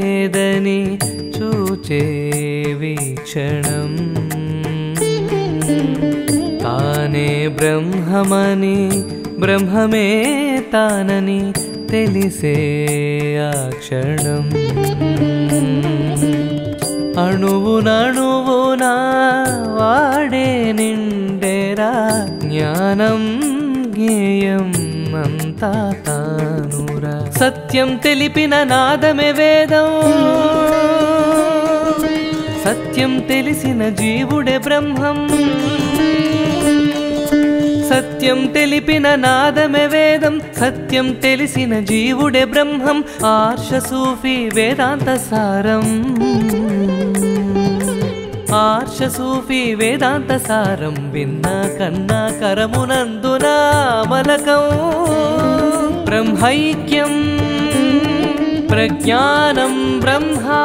లేదని చూచే వీక్షణం తానే బ్రహ్మమని బ్రహ్మమే తానని తెలిసే ఆ క్షణం అణువునణువునా వాడే నిండెరా జ్ఞానం జ్ఞేయం అంతా తానురా సత్యం తెలిపిన నాదమే వేదం సత్యం తెలిసిన జీవుడే బ్రహ్మం సత్యం తెలిపిన నాదమే వేదం సత్యం తెలిసిన జీవుడే బ్రహ్మం ఆర్ష సూఫీ వేదాంత సారం ఆర్ష సూఫీ వేదాంత సారం విన్నా కన్నా కరమునందున మలకం బ్రహ్మైక్యం ప్రజ్ఞానం బ్రహ్మా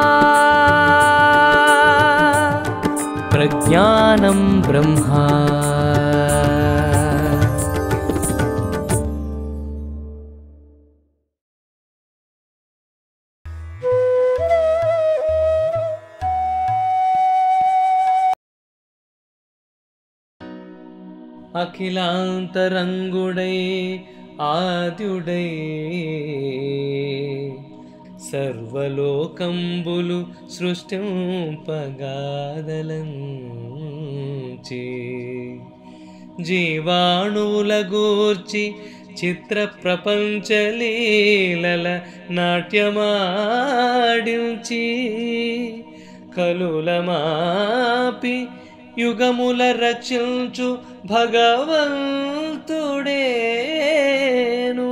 ప్రజ్ఞానం బ్రహ్మా అఖిలాంతరంగుడై ఆద్యుడై సర్వలోకంబులు సృష్టింపగాదలంచి జీవాణువుల గూర్చి చిత్ర ప్రపంచ లీలల నాట్యమాడించి కలులమాపి యుగముల రక్షించు భగవంతుడేను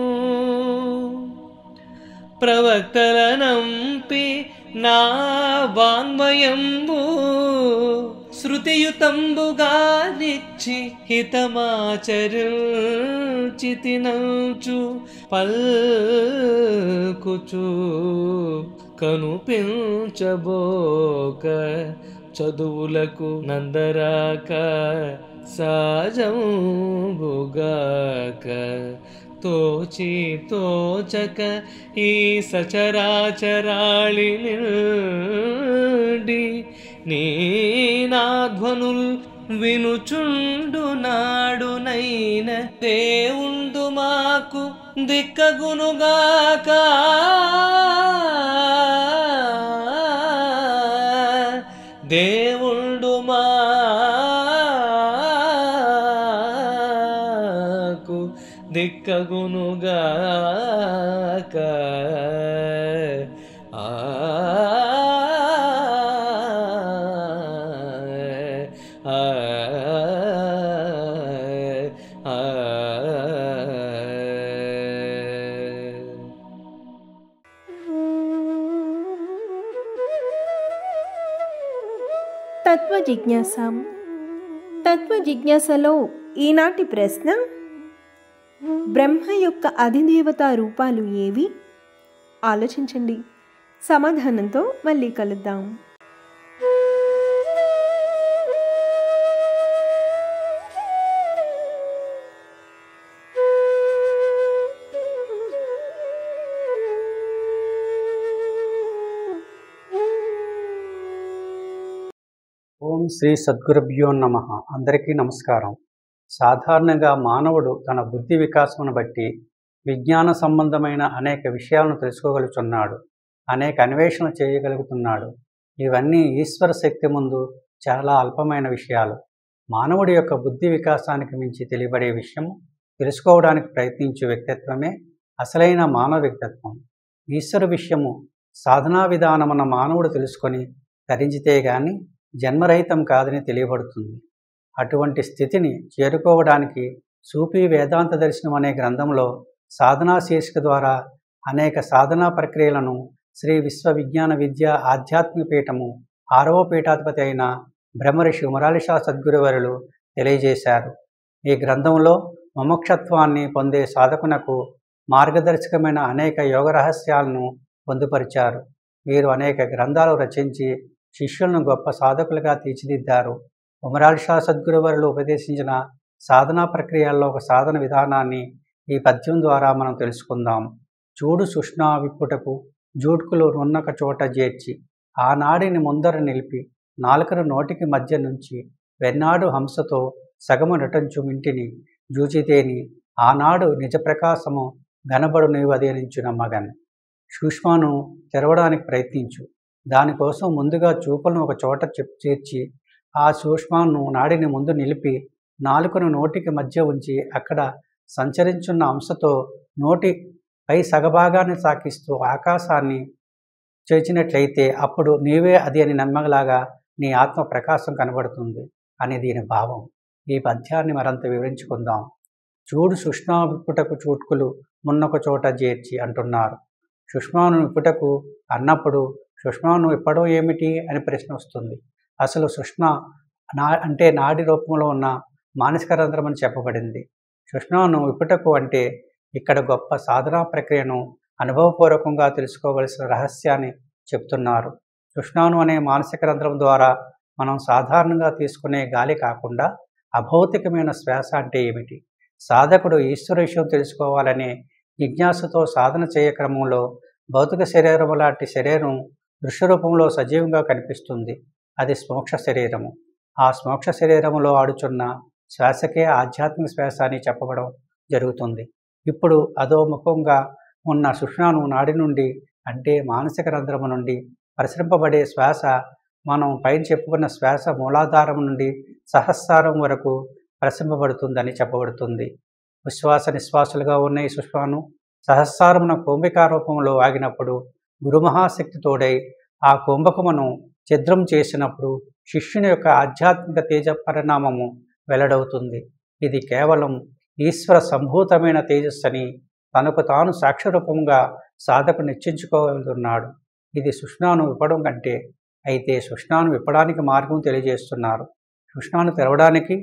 ప్రవక్తల నంపి నా వాంగ్మయంబు శృతియుతంబుగా నిచ్చి హితమాచరించితినంచు పల్కుచు కనుపించబోక చదువులకు నందరాక సాజంబుగాక తోచి తోచక ఈ సచరాచరాళి నిండి నీ నాధ్వనుల్ వినుచుండు నాడునైన దేవుండు మాకు దిక్కగునుగాక దేవుండు మాకు దిక్కగునుగాక ఆ ఆ ఆ తత్వ జిజ్ఞాస తత్వ జిజ్ఞాసలో ఈనాటి ప్రశ్న బ్రహ్మ యొక్క అధిదేవతా రూపాలు ఏవి ఆలోచించండి సమాధానంతో మళ్ళీ కలుద్దాం ఓం శ్రీ సద్గురుభ్యో నమ అందరికీ నమస్కారం సాధారణంగా మానవుడు తన బుద్ధి వికాసమును బట్టి విజ్ఞాన సంబంధమైన అనేక విషయాలను తెలుసుకోగలుగుతున్నాడు అనేక అన్వేషణలు చేయగలుగుతున్నాడు ఇవన్నీ ఈశ్వర శక్తి ముందు చాలా అల్పమైన విషయాలు మానవుడి యొక్క బుద్ధి వికాసానికి మించి తెలియబడే విషయం తెలుసుకోవడానికి ప్రయత్నించే వ్యక్తిత్వమే అసలైన మానవ వ్యక్తిత్వం ఈశ్వర విషయము సాధనా విధానమున్న మానవుడు తెలుసుకొని ధరించితే గాని జన్మరహితం కాదని తెలియబడుతుంది అటువంటి స్థితిని చేరుకోవడానికి సూఫీ వేదాంత దర్శనం అనే గ్రంథంలో సాధనా శీర్షిక ద్వారా అనేక సాధనా ప్రక్రియలను శ్రీ విశ్వ విజ్ఞాన విద్య ఆధ్యాత్మిక పీఠము ఆరవ పీఠాధిపతి అయిన బ్రహ్మర్షి మురాలిషా సద్గురువరులు తెలియజేశారు ఈ గ్రంథంలో మమోక్షత్వాన్ని పొందే సాధకునకు మార్గదర్శకమైన అనేక యోగ రహస్యాలను పొందుపరిచారు వీరు అనేక గ్రంథాలు రచించి శిష్యులను గొప్ప సాధకులుగా తీర్చిదిద్దారు ఉమరాల్ షా సద్గురువరులు ఉపదేశించిన సాధనా ప్రక్రియల్లో ఒక సాధన విధానాన్ని ఈ పద్యం ద్వారా మనం తెలుసుకుందాం చూడు సుష్ణా విప్పుటకు జూడ్కులు నున్నక చోట చేర్చి ఆ నాడిని ముందర నిలిపి నాలుకను నోటికి మధ్య నుంచి వెన్నాడు హంసతో సగము నటంచు ఇంటిని జూచితేని ఆనాడు నిజ ప్రకాశము గనబడు నీవదేనించు నమ్మగన్ సూక్ష్మను తెరవడానికి ప్రయత్నించు దానికోసం ముందుగా చూపులను ఒక చోట చెప్- చేర్చి ఆ సూక్ష్మాన్ని నాడిని ముందు నిలిపి నాలుకను నోటికి మధ్య ఉంచి అక్కడ సంచరించున్న అంశతో నోటి పై సగభాగాన్ని సాకిస్తూ ఆకాశాన్ని చేర్చినట్లయితే అప్పుడు నీవే అది అని నమ్మగలాగా నీ ఆత్మ ప్రకాశం కనబడుతుంది అని దీని భావం ఈ పద్యాన్ని మరంత వివరించుకుందాం చూడు సుష్మా విప్పుటకు చూట్కులు మున్నొక చోట చేర్చి అంటున్నారు సుష్మాను విప్పుటకు అన్నప్పుడు సుష్మాను విప్పడం ఏమిటి అని ప్రశ్న వస్తుంది అసలు సుష్మా నా అంటే నాడి రూపంలో ఉన్న మానసిక రంధ్రం అని చెప్పబడింది సుష్మాను విప్పుటకు అంటే ఇక్కడ గొప్ప సాధనా ప్రక్రియను అనుభవపూర్వకంగా తెలుసుకోవలసిన రహస్యాన్ని చెప్తున్నారు సుష్ణాను అనే మానసిక రంధ్రం ద్వారా మనం సాధారణంగా తీసుకునే గాలి కాకుండా అభౌతికమైన శ్వాస అంటే ఏమిటి సాధకుడు ఈశ్వర విషయం తెలుసుకోవాలనే జిజ్ఞాసతో సాధన చేయ క్రమంలో భౌతిక శరీరం లాంటి శరీరం దృశ్య రూపంలో సజీవంగా కనిపిస్తుంది అది స్మోక్ష శరీరము ఆ స్మోక్ష శరీరములో ఆడుచున్న శ్వాసకే ఆధ్యాత్మిక శ్వాస అని చెప్పడం జరుగుతుంది ఇప్పుడు అధోముఖంగా ఉన్న సుష్ణాను నాడి నుండి అంటే మానసిక రంధ్రము నుండి పరిశ్రింపబడే శ్వాస మనం పైన చెప్పుకున్న శ్వాస మూలాధారం నుండి సహస్రారం వరకు ప్రసింపబడుతుందని చెప్పబడుతుంది ఉశ్వాస నిశ్వాసులుగా ఉన్న ఈ సుష్మాను సహస్రారమున కుంభికా రూపంలో ఆగినప్పుడు గురుమహాశక్తి తోడై ఆ కుంభకమును ఛిద్రం చేసినప్పుడు శిష్యుని యొక్క ఆధ్యాత్మిక తేజ పరిణామము వెల్లడవుతుంది ఇది కేవలం ఈశ్వర సంభూతమైన తేజస్సని తనకు తాను సాక్ష్యరూపంగా సాధకు నిశ్చయించుకోగలుగుతున్నాడు ఇది సుష్ణాను విప్పడం కంటే అయితే సుష్ణాను విప్పడానికి మార్గం తెలియజేస్తున్నారు సుష్ణాను తెరవడానికి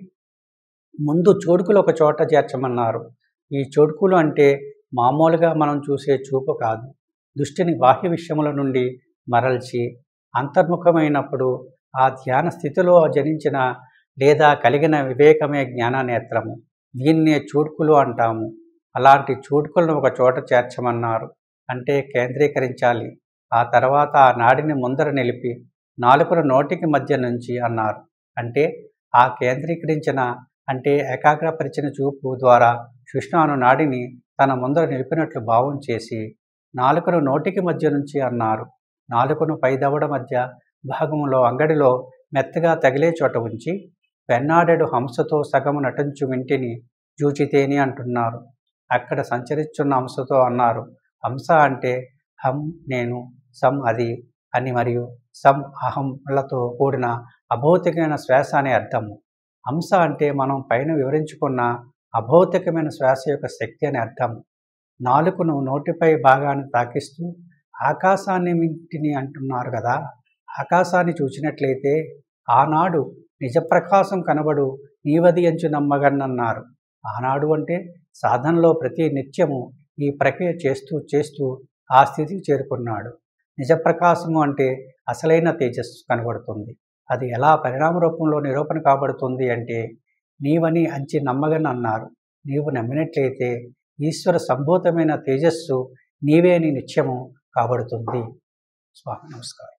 ముందు చోడుకులు ఒక చోట చేర్చమన్నారు ఈ చోడుకులు అంటే మామూలుగా మనం చూసే చూపు కాదు దృష్టిని బాహ్య విషయముల నుండి మరల్చి అంతర్ముఖమైనప్పుడు ఆ ధ్యాన స్థితిలో జనించిన లేదా కలిగిన వివేకమే జ్ఞాననేత్రము దీన్నే చూడ్కులు అంటాము అలాంటి చూడ్కులను ఒక చోట చేర్చమన్నారు అంటే కేంద్రీకరించాలి ఆ తర్వాత ఆ నాడిని ముందర నిలిపి నాలుకను నోటికి మధ్య నుంచి అన్నారు అంటే ఆ కేంద్రీకరించిన అంటే ఏకాగ్రపరిచిన చూపు ద్వారా సుష్ణాను నాడిని తన ముందర నిలిపినట్లు భావం చేసి నాలుకను నోటికి మధ్య నుంచి అన్నారు నాలుకను పైదవడ మధ్య భాగములో అంగడిలో మెత్తగా తగిలే చోట ఉంచి పెన్నాడెడు హంసతో సగము నటించు వింటిని జూచితేని అంటున్నారు అక్కడ సంచరిస్తున్న హంసతో అన్నారు హంస అంటే హం నేను సం అది అని మరియు సం అహంలతో కూడిన అభౌతికమైన శ్వాస అనే అర్థము హంస అంటే మనం పైన వివరించుకున్న అభౌతికమైన శ్వాస యొక్క శక్తి అనే అర్థం నాలుకను నోటిపై భాగాన్ని తాకిస్తూ ఆకాశాన్ని మింటిని అంటున్నారు కదా ఆకాశాన్ని చూసినట్లయితే ఆనాడు నిజప్రకాశం కనబడు నీవది ఎంచు నమ్మగన్నన్నారు ఆనాడు అంటే సాధనలో ప్రతి నిత్యము ఈ ప్రక్రియ చేస్తూ చేస్తూ ఆ స్థితికి చేరుకున్నాడు నిజప్రకాశము అంటే అసలైన తేజస్సు కనబడుతుంది అది ఎలా పరిణామ రూపంలో నిరూపణ కాబడుతుంది అంటే నీవని అంచి నమ్మగని అన్నారు నీవు నమ్మినట్లయితే ఈశ్వర సంభూతమైన తేజస్సు నీవే నీ నిత్యము కాబడుతుంది స్వామి నమస్కారం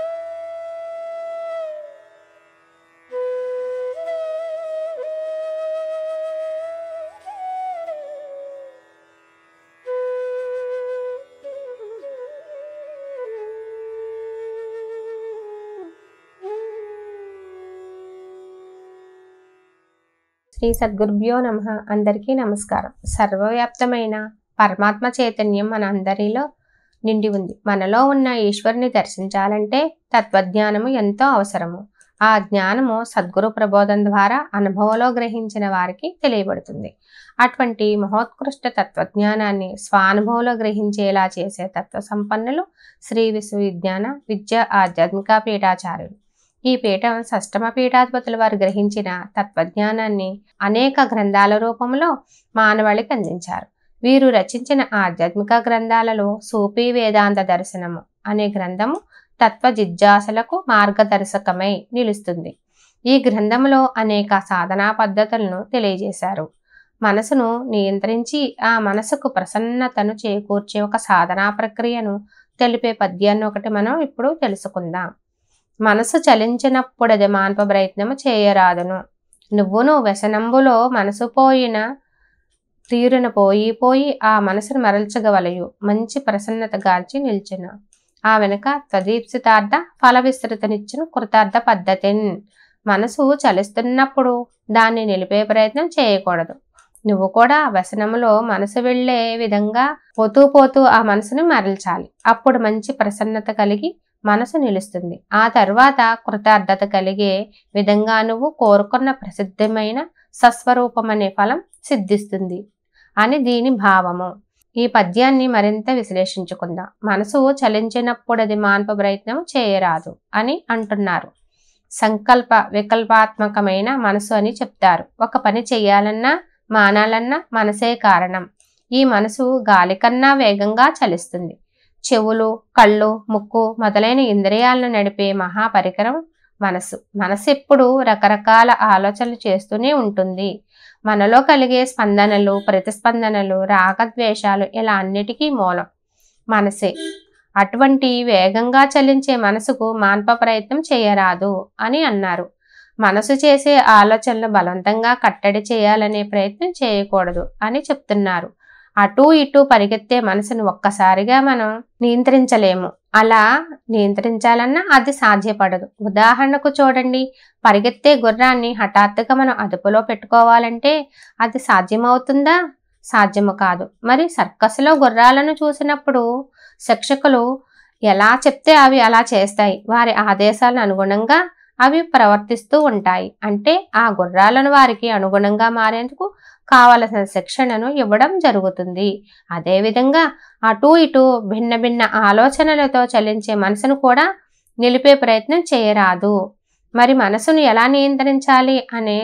శ్రీ సద్గురుభ్యో నమ అందరికీ నమస్కారం సర్వవ్యాప్తమైన పరమాత్మ చైతన్యం మన అందరిలో నిండి ఉంది మనలో ఉన్న ఈశ్వరుని దర్శించాలంటే తత్వజ్ఞానము ఎంతో అవసరము ఆ జ్ఞానము సద్గురు ప్రబోధం ద్వారా అనుభవంలో గ్రహించిన వారికి తెలియబడుతుంది అటువంటి మహోత్కృష్ట తత్వజ్ఞానాన్ని స్వానుభవంలో గ్రహించేలా చేసే తత్వ సంపన్నులు శ్రీ విశ్వవిజ్ఞాన విద్య ఆధ్యాత్మిక పీఠాచార్యులు ఈ పీఠం షష్టమ పీఠాధిపతుల వారు గ్రహించిన తత్వజ్ఞానాన్ని అనేక గ్రంథాల రూపంలో మానవాళికి అందించారు వీరు రచించిన ఆధ్యాత్మిక గ్రంథాలలో సూఫీ వేదాంత దర్శనము అనే గ్రంథము తత్వ జిజ్ఞాసలకు మార్గదర్శకమై నిలుస్తుంది ఈ గ్రంథంలో అనేక సాధనా పద్ధతులను తెలియజేశారు మనసును నియంత్రించి ఆ మనసుకు ప్రసన్నతను చేకూర్చే ఒక సాధనా ప్రక్రియను తెలిపే పద్యాన్ని ఒకటి మనం ఇప్పుడు తెలుసుకుందాం మనసు చలించినప్పుడది మాన్ప ప్రయత్నము చేయరాదును నువ్వును వ్యసనంబులో మనసు పోయిన తీరున పోయి పోయి ఆ మనసును మరల్చగవలయు మంచి ప్రసన్నత గాల్చి నిల్చును ఆ వెనుక త్వదీప్సితార్థ ఫల విస్తృతనిచ్చిన కృతార్థ పద్ధతిని మనసు చలిస్తున్నప్పుడు దాన్ని నిలిపే ప్రయత్నం చేయకూడదు నువ్వు కూడా వ్యసనములో మనసు వెళ్ళే విధంగా పోతూ పోతూ ఆ మనసుని మరల్చాలి అప్పుడు మంచి ప్రసన్నత కలిగి మనసు నిలుస్తుంది ఆ తర్వాత కృతార్థత కలిగే విధంగా నువ్వు కోరుకున్న ప్రసిద్ధమైన సస్వరూపం అనే ఫలం సిద్ధిస్తుంది అని దీని భావము ఈ పద్యాన్ని మరింత విశ్లేషించుకుందాం మనసు చలించినప్పుడు అది మాన్ప ప్రయత్నం చేయరాదు అని అంటున్నారు సంకల్ప వికల్పాత్మకమైన మనసు అని చెప్తారు ఒక పని చేయాలన్నా మానాలన్నా మనసే కారణం ఈ మనసు గాలి కన్నా వేగంగా చలిస్తుంది చెవులు కళ్ళు ముక్కు మొదలైన ఇంద్రియాలను నడిపే మహాపరికరం మనసు మనసు ఎప్పుడు రకరకాల ఆలోచనలు చేస్తూనే ఉంటుంది మనలో కలిగే స్పందనలు ప్రతిస్పందనలు రాగద్వేషాలు ఇలా అన్నిటికీ మూలం మనసే అటువంటి వేగంగా చలించే మనసుకు మాన్ప ప్రయత్నం చేయరాదు అని అన్నారు మనసు చేసే ఆలోచనలు బలవంతంగా కట్టడి చేయాలనే ప్రయత్నం చేయకూడదు అని చెప్తున్నారు అటు ఇటు పరిగెత్తే మనసును ఒక్కసారిగా మనం నియంత్రించలేము అలా నియంత్రించాలన్నా అది సాధ్యపడదు ఉదాహరణకు చూడండి పరిగెత్తే గుర్రాన్ని హఠాత్తుగా మనం అదుపులో పెట్టుకోవాలంటే అది సాధ్యమవుతుందా సాధ్యము కాదు మరి సర్కస్లో గుర్రాలను చూసినప్పుడు శిక్షకులు ఎలా చెప్తే అవి అలా చేస్తాయి వారి ఆదేశాలను అనుగుణంగా అవి ప్రవర్తిస్తూ ఉంటాయి అంటే ఆ గుర్రాలను వారికి అనుగుణంగా మారేందుకు కావలసిన శిక్షణను ఇవ్వడం జరుగుతుంది అదేవిధంగా అటు ఇటు భిన్న భిన్న ఆలోచనలతో చలించే మనసును కూడా నిలిపే ప్రయత్నం చేయరాదు మరి మనసును ఎలా నియంత్రించాలి అనే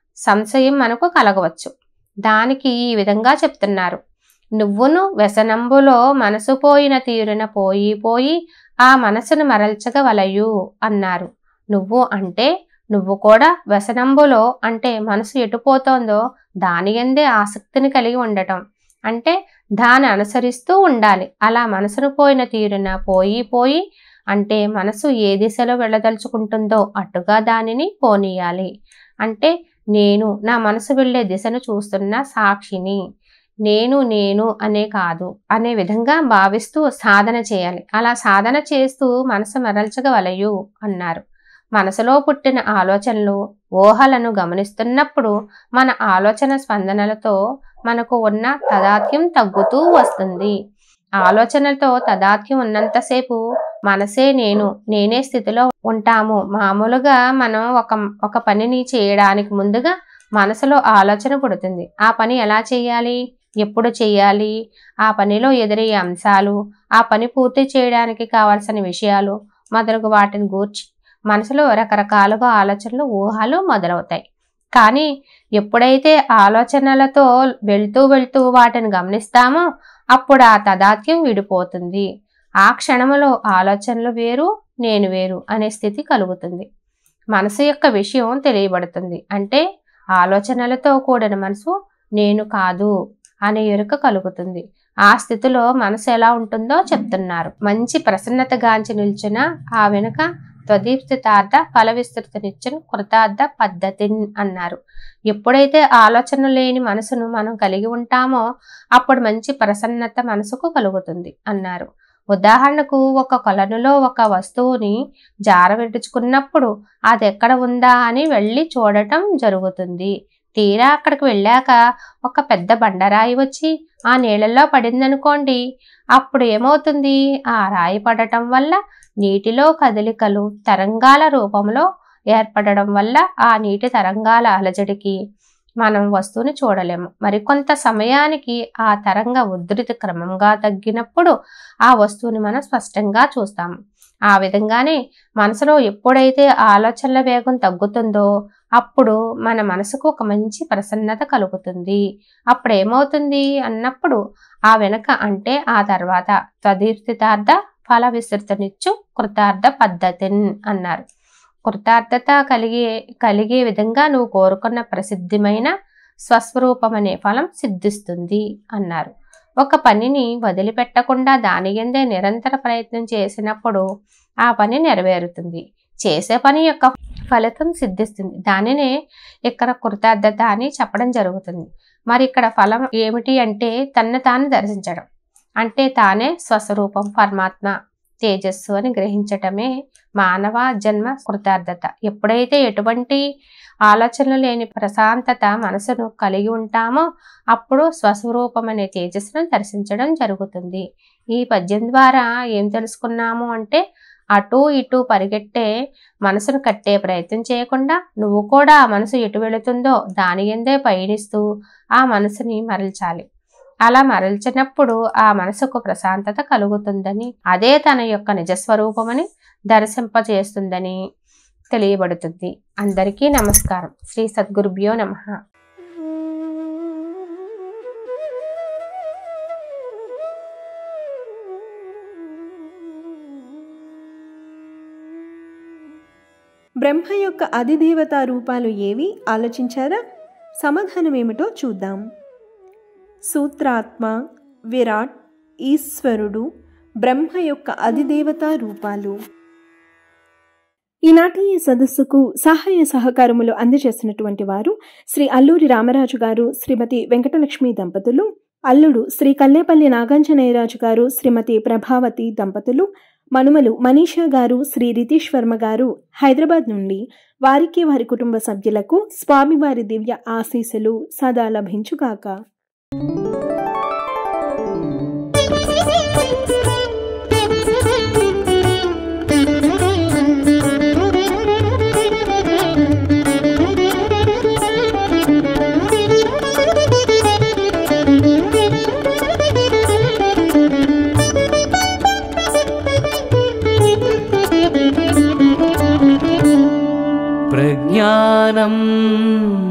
సంశయం మనకు కలగవచ్చు దానికి ఈ విధంగా చెప్తున్నారు నువ్వును వ్యసనంబులో మనసు పోయిన తీరున పోయి పోయి ఆ మనసును మరల్చగవలయు అన్నారు నువ్వు అంటే నువ్వు కూడా వ్యసనంబులో అంటే మనసు ఎటుపోతోందో దాని ఎందే ఆసక్తిని కలిగి ఉండటం అంటే దాన్ని అనుసరిస్తూ ఉండాలి అలా మనసును పోయిన తీరున పోయి పోయి అంటే మనసు ఏ దిశలో వెళ్ళదలుచుకుంటుందో అటుగా దానిని పోనీయాలి అంటే నేను నా మనసు వెళ్ళే దిశను చూస్తున్న సాక్షిని నేను నేను అనే కాదు అనే విధంగా భావిస్తూ సాధన చేయాలి అలా సాధన చేస్తూ మనసు మరల్చగవలయు అన్నారు మనసులో పుట్టిన ఆలోచనలు ఊహలను గమనిస్తున్నప్పుడు మన ఆలోచన స్పందనలతో మనకు ఉన్న తదాత్యం తగ్గుతూ వస్తుంది ఆలోచనలతో తదాత్యం ఉన్నంతసేపు మనసే నేను నేనే స్థితిలో ఉంటాము మామూలుగా మనం ఒక ఒక పనిని చేయడానికి ముందుగా మనసులో ఆలోచన పుడుతుంది ఆ పని ఎలా చేయాలి ఎప్పుడు చేయాలి ఆ పనిలో ఎదురయ్యే అంశాలు ఆ పని పూర్తి చేయడానికి కావాల్సిన విషయాలు మొదలగు వాటిని గూర్చి మనసులో రకరకాలుగా ఆలోచనలు ఊహలు మొదలవుతాయి కానీ ఎప్పుడైతే ఆలోచనలతో వెళ్తూ వెళ్తూ వాటిని గమనిస్తామో అప్పుడు ఆ తదాత్యం విడిపోతుంది ఆ క్షణములో ఆలోచనలు వేరు నేను వేరు అనే స్థితి కలుగుతుంది మనసు యొక్క విషయం తెలియబడుతుంది అంటే ఆలోచనలతో కూడిన మనసు నేను కాదు అనే ఎరుక కలుగుతుంది ఆ స్థితిలో మనసు ఎలా ఉంటుందో చెప్తున్నారు మంచి ప్రసన్నత గాంచి నిల్చిన ఆ వెనుక త్వదీప్తితార్థ ఫల విస్తృతనిచ్చిన కృతార్థ పద్ధతిని అన్నారు ఎప్పుడైతే ఆలోచన లేని మనసును మనం కలిగి ఉంటామో అప్పుడు మంచి ప్రసన్నత మనసుకు కలుగుతుంది అన్నారు ఉదాహరణకు ఒక కొలనులో ఒక వస్తువుని జారవిడుచుకున్నప్పుడు అది ఎక్కడ ఉందా అని వెళ్ళి చూడటం జరుగుతుంది తీరా అక్కడికి వెళ్ళాక ఒక పెద్ద బండరాయి వచ్చి ఆ నీళ్ళల్లో పడిందనుకోండి అప్పుడు ఏమవుతుంది ఆ రాయి పడటం వల్ల నీటిలో కదలికలు తరంగాల రూపంలో ఏర్పడడం వల్ల ఆ నీటి తరంగాల అలజడికి మనం వస్తువుని చూడలేము మరికొంత సమయానికి ఆ తరంగ ఉధృతి క్రమంగా తగ్గినప్పుడు ఆ వస్తువుని మనం స్పష్టంగా చూస్తాము ఆ విధంగానే మనసులో ఎప్పుడైతే ఆలోచనల వేగం తగ్గుతుందో అప్పుడు మన మనసుకు ఒక మంచి ప్రసన్నత కలుగుతుంది అప్పుడు ఏమవుతుంది అన్నప్పుడు ఆ వెనక అంటే ఆ తర్వాత త్వదీర్తితార్థ ఫల విస్తృతనిచ్చు కృతార్థ పద్ధతిని అన్నారు కృతార్థత కలిగే కలిగే విధంగా నువ్వు కోరుకున్న ప్రసిద్ధమైన స్వస్వరూపం అనే ఫలం సిద్ధిస్తుంది అన్నారు ఒక పనిని వదిలిపెట్టకుండా దాని ఎందే నిరంతర ప్రయత్నం చేసినప్పుడు ఆ పని నెరవేరుతుంది చేసే పని యొక్క ఫలితం సిద్ధిస్తుంది దానినే ఇక్కడ కృతార్థత అని చెప్పడం జరుగుతుంది మరి ఇక్కడ ఫలం ఏమిటి అంటే తన్ను తాను దర్శించడం అంటే తానే స్వస్వరూపం పరమాత్మ తేజస్సు అని గ్రహించటమే మానవ జన్మ కృతార్థత ఎప్పుడైతే ఎటువంటి ఆలోచనలు లేని ప్రశాంతత మనసును కలిగి ఉంటామో అప్పుడు స్వస్వరూపం అనే తేజస్సును దర్శించడం జరుగుతుంది ఈ పద్యం ద్వారా ఏం తెలుసుకున్నాము అంటే అటు ఇటు పరిగెట్టే మనసును కట్టే ప్రయత్నం చేయకుండా నువ్వు కూడా ఆ మనసు ఎటు వెళుతుందో దాని ఎందే పయనిస్తూ ఆ మనసుని మరల్చాలి అలా మరల్చినప్పుడు ఆ మనసుకు ప్రశాంతత కలుగుతుందని అదే తన యొక్క నిజస్వరూపమని దర్శింపజేస్తుందని తెలియబడుతుంది అందరికీ నమస్కారం శ్రీ సద్గురుభ్యో నమః బ్రహ్మ యొక్క అధిదేవతా రూపాలు ఏవి ఆలోచించారా సమాధానం ఏమిటో చూద్దాం సూత్రాత్మ విరాట్ ఈశ్వరుడు బ్రహ్మ యొక్క అధిదేవతా రూపాలు ఈనాటి ఈ సదస్సుకు సహాయ సహకారములు అందజేసినటువంటి వారు శ్రీ అల్లూరి రామరాజు గారు శ్రీమతి వెంకటలక్ష్మి దంపతులు అల్లుడు శ్రీ కల్లేపల్లి నాగాంజనేయరాజు గారు శ్రీమతి ప్రభావతి దంపతులు మనుమలు మనీషా గారు శ్రీ రితీష్ వర్మ గారు హైదరాబాద్ నుండి వారికి వారి కుటుంబ సభ్యులకు స్వామివారి దివ్య ఆశీస్సులు సదా లభించుగాక प्रज्ञानम्